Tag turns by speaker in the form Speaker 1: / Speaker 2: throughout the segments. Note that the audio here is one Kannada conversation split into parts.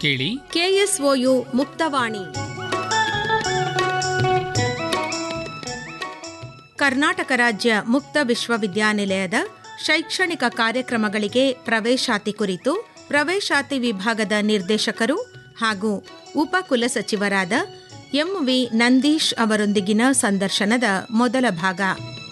Speaker 1: ಕೇಳಿ
Speaker 2: ಕೆಎಸ್ಒಯು ಮುಕ್ತವಾಣಿ ಕರ್ನಾಟಕ ರಾಜ್ಯ ಮುಕ್ತ ವಿಶ್ವವಿದ್ಯಾನಿಲಯದ ಶೈಕ್ಷಣಿಕ ಕಾರ್ಯಕ್ರಮಗಳಿಗೆ ಪ್ರವೇಶಾತಿ ಕುರಿತು ಪ್ರವೇಶಾತಿ ವಿಭಾಗದ ನಿರ್ದೇಶಕರು ಹಾಗೂ ಉಪ ಕುಲಸಚಿವರಾದ ಎಂವಿ ನಂದೀಶ್ ಅವರೊಂದಿಗಿನ ಸಂದರ್ಶನದ ಮೊದಲ ಭಾಗ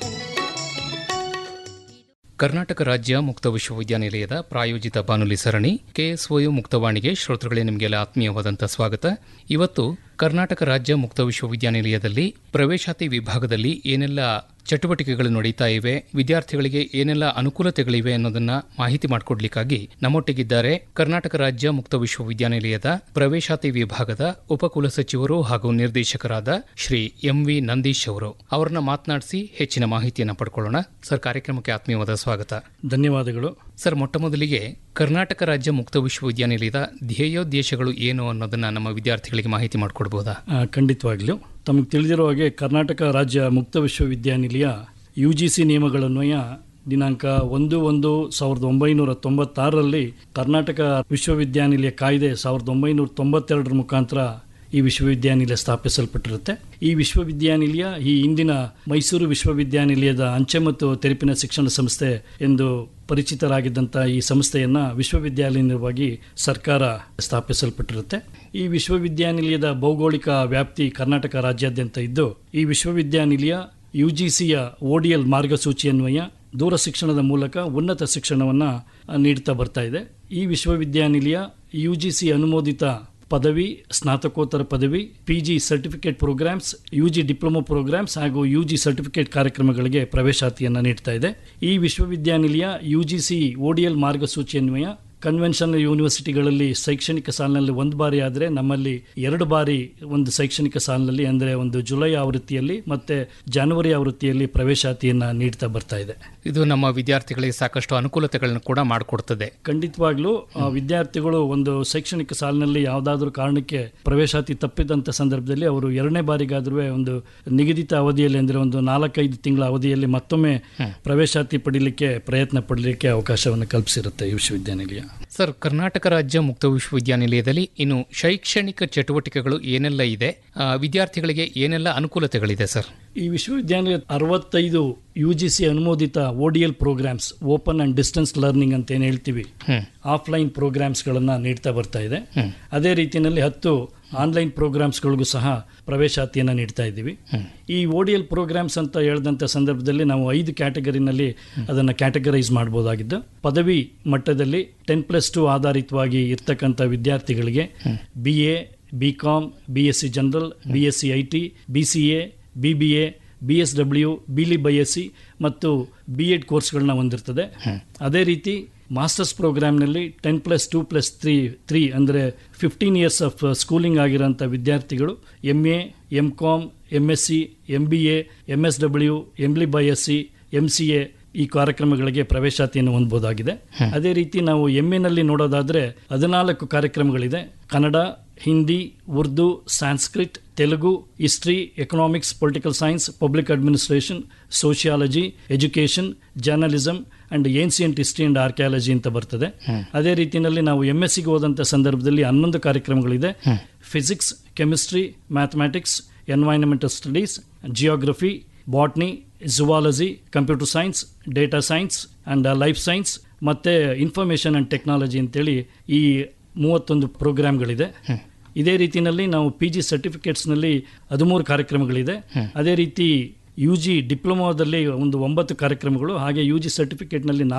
Speaker 1: ಕರ್ನಾಟಕ ರಾಜ್ಯ ಮುಕ್ತ ವಿಶ್ವವಿದ್ಯಾನಿಲಯದ ಪ್ರಾಯೋಜಿತ ಬಾನುಲಿ ಸರಣಿ ಕೆಎಸ್ಒಯು ಮುಕ್ತವಾಣಿಗೆ ಶ್ರೋತೃಗಳೇ ನಿಮಗೆಲ್ಲ ಆತ್ಮೀಯವಾದಂಥ ಸ್ವಾಗತ ಇವತ್ತು ಕರ್ನಾಟಕ ರಾಜ್ಯ ಮುಕ್ತ ವಿಶ್ವವಿದ್ಯಾನಿಲಯದಲ್ಲಿ ಪ್ರವೇಶಾತಿ ವಿಭಾಗದಲ್ಲಿ ಏನೆಲ್ಲ ಚಟುವಟಿಕೆಗಳು ನಡೀತಾ ಇವೆ ವಿದ್ಯಾರ್ಥಿಗಳಿಗೆ ಏನೆಲ್ಲ ಅನುಕೂಲತೆಗಳಿವೆ ಅನ್ನೋದನ್ನ ಮಾಹಿತಿ ಮಾಡಿಕೊಡ್ಲಿಕ್ಕಾಗಿ ನಮ್ಮೊಟ್ಟಿಗಿದ್ದಾರೆ ಕರ್ನಾಟಕ ರಾಜ್ಯ ಮುಕ್ತ ವಿಶ್ವವಿದ್ಯಾನಿಲಯದ ಪ್ರವೇಶಾತಿ ವಿಭಾಗದ ಉಪಕುಲಸಚಿವರು ಹಾಗೂ ನಿರ್ದೇಶಕರಾದ ಶ್ರೀ ಎಂ ವಿ ನಂದೀಶ್ ಅವರು ಅವರನ್ನ ಮಾತನಾಡಿಸಿ ಹೆಚ್ಚಿನ ಮಾಹಿತಿಯನ್ನು ಪಡ್ಕೊಳ್ಳೋಣ ಸರ್ ಕಾರ್ಯಕ್ರಮಕ್ಕೆ ಆತ್ಮೀಯವಾದ ಸ್ವಾಗತ
Speaker 3: ಧನ್ಯವಾದಗಳು
Speaker 1: ಸರ್ ಮೊಟ್ಟ ಮೊದಲಿಗೆ ಕರ್ನಾಟಕ ರಾಜ್ಯ ಮುಕ್ತ ವಿಶ್ವವಿದ್ಯಾನಿಲಯದ ಧ್ಯೇಯೋದ್ದೇಶಗಳು ಏನು ಅನ್ನೋದನ್ನ ನಮ್ಮ ವಿದ್ಯಾರ್ಥಿಗಳಿಗೆ ಮಾಹಿತಿ ಮಾಡಿಕೊಡ್ಬೋದಾ
Speaker 3: ಆ, ಖಂಡಿತವಾಗ್ಲೂ ತಮಗೆ ತಿಳಿದಿರೋ ಹಾಗೆ ಕರ್ನಾಟಕ ರಾಜ್ಯ ಮುಕ್ತ ವಿಶ್ವವಿದ್ಯಾನಿಲಯ ಯು ಜಿ ಸಿ ನಿಯಮಗಳನ್ವಯ ದಿನಾಂಕ ಒಂದು ಒಂದು ಸಾವಿರದ ಒಂಬೈನೂರ ತೊಂಬತ್ತಾರರಲ್ಲಿ ಕರ್ನಾಟಕ ವಿಶ್ವವಿದ್ಯಾನಿಲಯ ಕಾಯ್ದೆ ಸಾವಿರದ ಒಂಬೈನೂರ ತೊಂಬತ್ತೆರಡರ ಮುಖಾಂತರ ಈ ವಿಶ್ವವಿದ್ಯಾನಿಲಯ ಸ್ಥಾಪಿಸಲ್ಪಟ್ಟಿರುತ್ತೆ ಈ ವಿಶ್ವವಿದ್ಯಾನಿಲಯ ಈ ಇಂದಿನ ಮೈಸೂರು ವಿಶ್ವವಿದ್ಯಾನಿಲಯದ ಅಂಚೆ ಮತ್ತು ತೆರಪಿನ ಶಿಕ್ಷಣ ಸಂಸ್ಥೆ ಎಂದು ಪರಿಚಿತರಾಗಿದ್ದಂಥ ಈ ಸಂಸ್ಥೆಯನ್ನು ವಿಶ್ವವಿದ್ಯಾನಿಲಯವಾಗಿ ಸರ್ಕಾರ ಸ್ಥಾಪಿಸಲ್ಪಟ್ಟಿರುತ್ತೆ ಈ ವಿಶ್ವವಿದ್ಯಾನಿಲಯದ ಭೌಗೋಳಿಕ ವ್ಯಾಪ್ತಿ ಕರ್ನಾಟಕ ರಾಜ್ಯಾದ್ಯಂತ ಇದ್ದು ಈ ವಿಶ್ವವಿದ್ಯಾನಿಲಯ ಯು ಜಿ ಸಿಯ ಓಡಿಎಲ್ ಮಾರ್ಗಸೂಚಿಯನ್ವಯ ದೂರ ಶಿಕ್ಷಣದ ಮೂಲಕ ಉನ್ನತ ಶಿಕ್ಷಣವನ್ನು ನೀಡ್ತಾ ಬರ್ತಾ ಇದೆ ಈ ವಿಶ್ವವಿದ್ಯಾನಿಲಯ ಯು ಜಿ ಸಿ ಅನುಮೋದಿತ ಪದವಿ ಸ್ನಾತಕೋತ್ತರ ಪದವಿ P G certificate programmes U G diploma programmes ಹಾಗೂ ಯು ಜಿ ಸರ್ಟಿಫಿಕೇಟ್ ಕಾರ್ಯಕ್ರಮಗಳಿಗೆ ಪ್ರವೇಶಾತಿಯನ್ನು ನೀಡ್ತಾ ಇದೆ ಈ ವಿಶ್ವವಿದ್ಯಾನಿಲಯ ಯು ಜಿ ಸಿ ಓಡಿಎಲ್ ಮಾರ್ಗಸೂಚಿಯನ್ವಯ ಕನ್ವೆನ್ಷನ್ ಯೂನಿವರ್ಸಿಟಿಗಳಲ್ಲಿ ಶೈಕ್ಷಣಿಕ ಸಾಲಿನಲ್ಲಿ ಒಂದು ಬಾರಿ ಆದರೆ ನಮ್ಮಲ್ಲಿ ಎರಡು ಬಾರಿ ಒಂದು ಶೈಕ್ಷಣಿಕ ಸಾಲಿನಲ್ಲಿ ಅಂದರೆ ಒಂದು ಜುಲೈ ಆವೃತ್ತಿಯಲ್ಲಿ ಮತ್ತೆ ಜನವರಿ ಆವೃತ್ತಿಯಲ್ಲಿ ಪ್ರವೇಶಾತಿಯನ್ನು ನೀಡ್ತಾ ಬರ್ತಾ ಇದೆ
Speaker 1: ಇದು ನಮ್ಮ ವಿದ್ಯಾರ್ಥಿಗಳಿಗೆ ಸಾಕಷ್ಟು ಅನುಕೂಲತೆಗಳನ್ನು ಕೂಡ ಮಾಡಿಕೊಡ್ತದೆ
Speaker 3: ಖಂಡಿತವಾಗ್ಲೂ ಆ, ವಿದ್ಯಾರ್ಥಿಗಳು ಒಂದು ಶೈಕ್ಷಣಿಕ ಸಾಲಿನಲ್ಲಿ ಯಾವುದಾದ್ರೂ ಕಾರಣಕ್ಕೆ ಪ್ರವೇಶಾತಿ ತಪ್ಪಿದಂಥ ಸಂದರ್ಭದಲ್ಲಿ ಅವರು ಎರಡನೇ ಬಾರಿಗಾದ್ರೂ ಒಂದು ನಿಗದಿತ ಅವಧಿಯಲ್ಲಿ ಅಂದರೆ ಒಂದು ನಾಲ್ಕೈದು ತಿಂಗಳ ಅವಧಿಯಲ್ಲಿ ಮತ್ತೊಮ್ಮೆ ಪ್ರವೇಶಾತಿ ಪಡೀಲಿಕ್ಕೆ ಪ್ರಯತ್ನ ಪಡಲಿಕ್ಕೆ ಅವಕಾಶವನ್ನು ಕಲ್ಪಿಸಿರುತ್ತೆ ಈ ವಿಶ್ವವಿದ್ಯಾನಿಲಯ
Speaker 1: ಸರ್ ಕರ್ನಾಟಕ ರಾಜ್ಯ ಮುಕ್ತ ವಿಶ್ವವಿದ್ಯಾನಿಲಯದಲ್ಲಿ ಇನ್ನು ಶೈಕ್ಷಣಿಕ ಚಟುವಟಿಕೆಗಳು ಏನೆಲ್ಲ ಇದೆ ಆ, ವಿದ್ಯಾರ್ಥಿಗಳಿಗೆ ಏನೆಲ್ಲ ಅನುಕೂಲತೆಗಳಿದೆ ಸರ್
Speaker 3: ಈ ವಿಶ್ವವಿದ್ಯಾನಿಲಯ ಅರವತ್ತೈದು ಯು ಜಿ ಸಿ ಅನುಮೋದಿತ ODL programmes open and distance learning ಅಂತ ಏನು ಹೇಳ್ತೀವಿ
Speaker 1: ಹ್ಮ್.
Speaker 3: ಆಫ್ಲೈನ್ ಪ್ರೋಗ್ರಾಮ್ಸ್ಗಳನ್ನು ನೀಡ್ತಾ ಬರ್ತಾ ಇದೆ ಅದೇ ರೀತಿಯಲ್ಲಿ ಹತ್ತು ಆನ್ಲೈನ್ ಪ್ರೋಗ್ರಾಮ್ಸ್ಗಳಿಗೂ ಸಹ ಪ್ರವೇಶಾತಿಯನ್ನು ನೀಡ್ತಾ ಇದ್ದೀವಿ ಈ ಓಡಿಎಲ್ ಪ್ರೋಗ್ರಾಮ್ಸ್ ಅಂತ ಹೇಳಿದಂಥ ಸಂದರ್ಭದಲ್ಲಿ ನಾವು ಐದು ಕ್ಯಾಟಗರಿನಲ್ಲಿ ಅದನ್ನು ಕ್ಯಾಟಗರೈಸ್ ಮಾಡ್ಬೋದಾಗಿದ್ದು ಪದವಿ ಮಟ್ಟದಲ್ಲಿ ಟೆನ್ ಪ್ಲಸ್ ಟು ಆಧಾರಿತವಾಗಿ ಇರ್ತಕ್ಕಂಥ ವಿದ್ಯಾರ್ಥಿಗಳಿಗೆ B A B Com B S C general B S C I T B C A B B A B S W B Lib I S C ಮತ್ತು ಬಿ ಎಡ್ ಕೋರ್ಸ್ಗಳನ್ನ ಹೊಂದಿರ್ತದೆ ಅದೇ ರೀತಿ ಮಾಸ್ಟರ್ಸ್ ಪ್ರೋಗ್ರಾಮ್ನಲ್ಲಿ ten plus two plus three three ಅಂದರೆ ಫಿಫ್ಟೀನ್ ಇಯರ್ಸ್ ಆಫ್ ಸ್ಕೂಲಿಂಗ್ ಆಗಿರೋಂಥ ವಿದ್ಯಾರ್ಥಿಗಳು M A M Com M S C M B A M S W M Lib I S C M C A ಈ ಕಾರ್ಯಕ್ರಮಗಳಿಗೆ ಪ್ರವೇಶಾತಿಯನ್ನು ಹೊಂದಬಹುದಾಗಿದೆ ಅದೇ ರೀತಿ ನಾವು ಎಮ್ ಎನಲ್ಲಿ ನೋಡೋದಾದ್ರೆ ಹದಿನಾಲ್ಕು ಕಾರ್ಯಕ್ರಮಗಳಿದೆ Kannada Hindi Urdu Sanskrit Telugu history economics political science public administration sociology education journalism and ancient history and archaeology ಅಂತ ಬರ್ತದೆ ಅದೇ ರೀತಿಯಲ್ಲಿ ನಾವು ಎಂ ಎಸ್ ಸಿಗೆ ಹೋದಂಥ ಸಂದರ್ಭದಲ್ಲಿ ಹನ್ನೊಂದು ಕಾರ್ಯಕ್ರಮಗಳಿದೆ physics chemistry mathematics environmental studies geography botany zoology computer science data science and life science ಮತ್ತೆ ಇನ್ಫಾರ್ಮೇಷನ್ ಅಂಡ್ ಟೆಕ್ನಾಲಜಿ ಅಂತೇಳಿ ಈ ಮೂವತ್ತೊಂದು ಪ್ರೋಗ್ರಾಮ್ಗಳಿದೆ ಇದೇ ರೀತಿಯಲ್ಲಿ ನಾವು ಪಿ ಜಿ ಸರ್ಟಿಫಿಕೇಟ್ಸ್ನಲ್ಲಿ ಹದಿಮೂರು ಕಾರ್ಯಕ್ರಮಗಳಿದೆ ಅದೇ ರೀತಿ ಯು ಜಿ ಡಿಪ್ಲೊಮಾದಲ್ಲಿ ಒಂದು ಒಂಬತ್ತು ಕಾರ್ಯಕ್ರಮಗಳು ಹಾಗೆ ಯು ಜಿ ಸರ್ಟಿಫಿಕೇಟ್ನಲ್ಲಿ